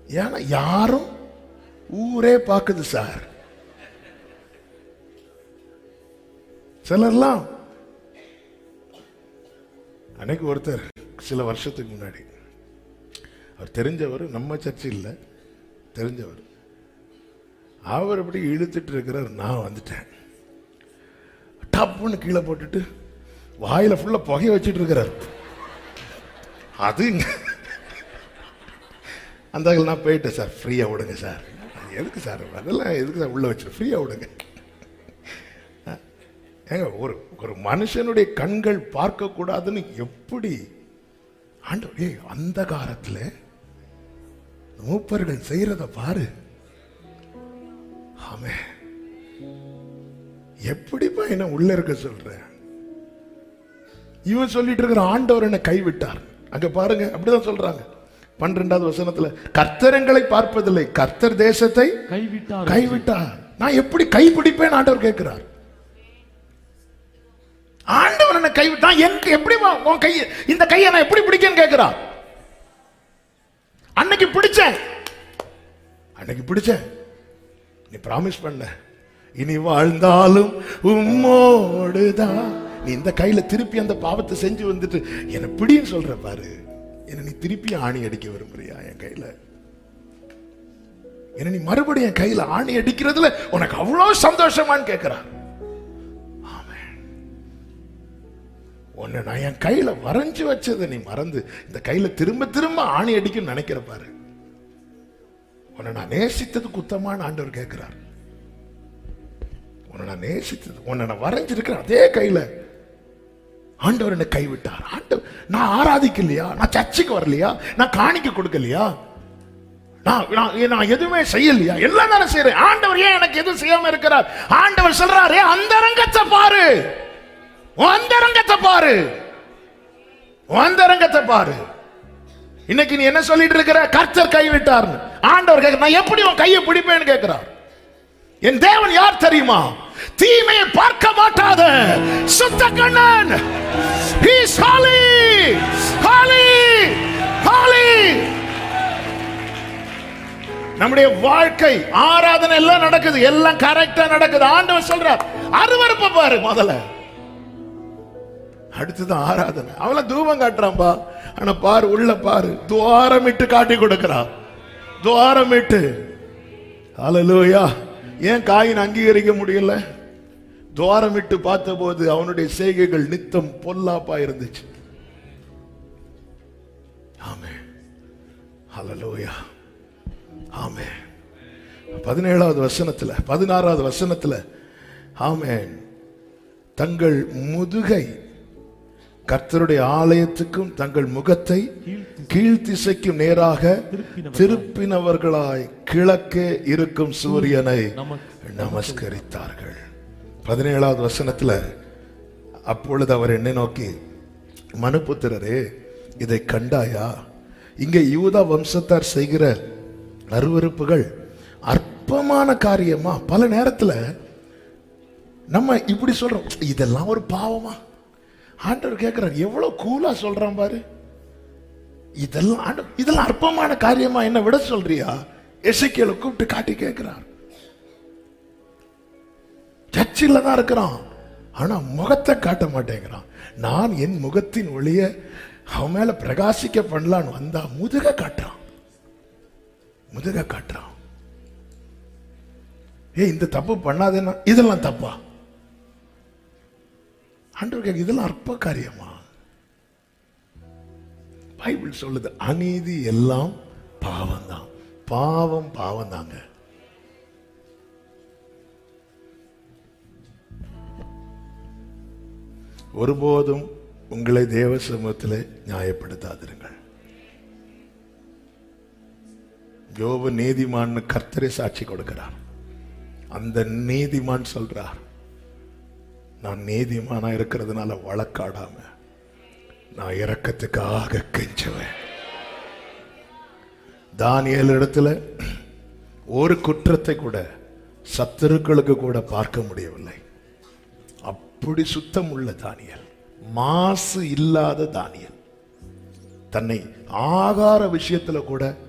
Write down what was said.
ஏன்னா யாரும் ஊரே பார்க்குது சார் சிலர்லாம் அன்னைக்கு ஒருத்தர் சில வருஷத்துக்கு முன்னாடி அவர் தெரிஞ்சவர் நம்ம சர்ச்சு இல்லை தெரிஞ்சவர் அவர் அப்படி இழுத்துட்டு இருக்கிறார் நான் வந்துட்டேன் டப்புன்னு கீழே போட்டுட்டு வாயில ஃபுல்லா புகைய வச்சிட்டு இருக்கிறார் அது இங்க- அந்த ஆள் நான் போயிட்டேன் சார் ஃப்ரீயா விடுங்க சார் அது எதுக்கு சார் அதெல்லாம் எதுக்கு சார் உள்ள வச்சு ஃப்ரீயா விடுங்க ஏங்க ஒரு ஒரு மனுஷனுடைய கண்கள் பார்க்க கூடாதுன்னு எப்படி ஆண்டவர் ஏய் அந்த காலத்துல மூப்பர்கள் செய்யறத பாரு ஆமே எப்படிப்பா என்ன உள்ள இருக்க சொல்ற இவன் சொல்லிட்டு இருக்கிற ஆண்டவர் என்ன கைவிட்டார் அங்க பாருங்க அப்படிதான் சொல்றாங்க பன்னிரெண்டாவது வசனத்துல கர்த்தரங்களை பார்ப்பதில்லை கர்த்தர் தேசத்தை கைவிட்டார் கைவிட்டார் நான் எப்படி கைப்பிடிப்பேன் ஆண்டவர் கேட்கிறார் ஆண்டவர் என்ன கைவிட்டான் எனக்கு எப்படி வா- உன் கையை இந்த கையை நான் எப்படி பிடிக்கேன்னு கேட்கிறார் அன்னைக்கு பிடிச்சேன் அன்னைக்கு பிடிச்சேன் நீ பிராமிஸ் பண்ண இனி வாழ்ந்தாலும் உம்மோடுதான் நீ இந்த கையில திருப்பி அந்த பாவத்தை செஞ்சு வந்துட்டு என்ன பிடின்னு சொல்ற பாரு என்ன நீ திருப்பி ஆணி அடிக்க விரும்புறியா என் கையில என்ன நீ மறுபடியும் என் கையில ஆணி அடிக்கிறதுல உனக்கு அவ்வளவு சந்தோஷமான்னு கேட்கிறார் ஆமென். உன்னை நான் என் கையில வரைஞ்சு வச்சதை நீ மறந்து இந்த கையில திரும்ப திரும்ப ஆணி அடிக்கணும்னு நினைக்கிற பாரு உன்னை நான் நேசித்தது குத்தமான ஆண்டவர் கேட்கிறார் உன்னை நான் நேசித்தது உன்னை நான் வரைஞ்சிருக்கிறேன் அதே கையில ஆண்டவர் என்னை கைவிட்டார் ஆண்டவர் நான் ஆராதிக்கலையா நான் சர்ச்சுக்கு வரலையா நான் காணிக்க கொடுக்கலையா நான் நான் நான் எதுவுமே செய்யலையா எல்லாம் தானே செய்யறேன் ஆண்டவர் ஏன் எனக்கு எதுவும் செய்யாம இருக்கிறார் ஆண்டவர் சொல்றாரு அந்த ரங்கத்தை பாரு அந்த ரங்கத்தை பாரு அந்த ரங்கத்தை பாரு இன்னைக்கு நீ என்ன சொல்லிட்டு இருக்கிற கர்த்தர் கைவிட்டார்னு ஆண்டவர் கேட்க நான் எப்படி உன் கையை பிடிப்பேன்னு கேட்கிறார் என் தேவன் யார் தெரியுமா தீமையை பார்க்க மாட்டாத சுத்த Kannan He is holy holy holy நம்முடைய வாழ்க்கை ஆராதனை எல்லாம் நடக்குது எல்லாம் கரெக்டா நடக்குது ஆண்டவர் சொல்றார் அருவருப்ப பாரு முதல்ல அடுத்தது ஆராதனை அவள தூபம் காட்டுறான்பா ஆனா பாரு உள்ள பாரு துவாரமிட்டு காட்டி கொடுக்கிறான் துவாரமிட்டு ஹalleluya ஏன் காயின் அங்கீகரிக்க முடியல துவாரமிட்டு பார்த்தபோது அவனுடைய செய்கைகள் நித்தம் பொல்லாப்பா இருந்துச்சு ஆமே ஹalleluya ஆமே பதினேழாவது வசனத்துல பதினாறாவது வசனத்துல ஆமென் தங்கள் முதுகை கர்த்தருடைய ஆலயத்துக்கும் தங்கள் முகத்தை கீழ்த்திசைக்கும் நேராக திருப்பினவர்களாய் கிழக்கே இருக்கும் சூரியனை நமஸ்கரித்தார்கள் பதினேழாவது வசனத்துல அப்பொழுது அவர் என்னை நோக்கி மனுபுத்திரரே இதை கண்டாயா இங்கே யூதா வம்சத்தார் செய்கிற அருவருப்புகள் அற்பமான காரியமா பல நேரத்துல நம்ம இப்படி சொல்றோம் இதெல்லாம் ஒரு பாவமா ஆண்டவர் கேட்கிறார் எவ்வளவு கூலா சொல்றான் பாரு இதெல்லாம் ஆண்டவர், இதெல்லாம் அற்பமான காரியமா என்ன விட சொல்றியா எசைக்கியலை கூப்பிட்டு காட்டி கேட்கிறார் சர்ச்சில் தான் இருக்கிறான் ஆனா முகத்தை காட்ட மாட்டேங்கிறான் நான் என் முகத்தின் ஒளிய அவன் மேல பிரகாசிக்க பண்ணலான்னு வந்தா முதுக காட்டுறான் முதுக காட்டுறான் ஏ இந்த தப்பு பண்ணாதேன்னா இதெல்லாம் தப்பா ஆண்டவர் கேட்க இதெல்லாம் அற்ப காரியமா பைபிள் சொல்லுது அநீதி எல்லாம் பாவம் தான் பாவம் பாவம் தாங்க ஒருபோதும் உங்களை தேவ சமூகத்தில் நியாயப்படுத்தாதிருங்கள் யோபு நீதிமான்னு கர்த்தரை சாட்சி கொடுக்கிறார் அந்த நீதிமான் சொல்றார் நான் நீதிமானா இருக்கிறதுனால வழக்காடாம நான் இறக்கத்துக்காக கெஞ்சுவேன் தானியல் இடத்துல ஒரு குற்றத்தை கூட சத்துருக்களுக்கு கூட பார்க்க முடியவில்லை அப்படி சுத்தம் உள்ள தானியல் மாசு இல்லாத தானியல் தன்னை ஆகார விஷயத்துல கூட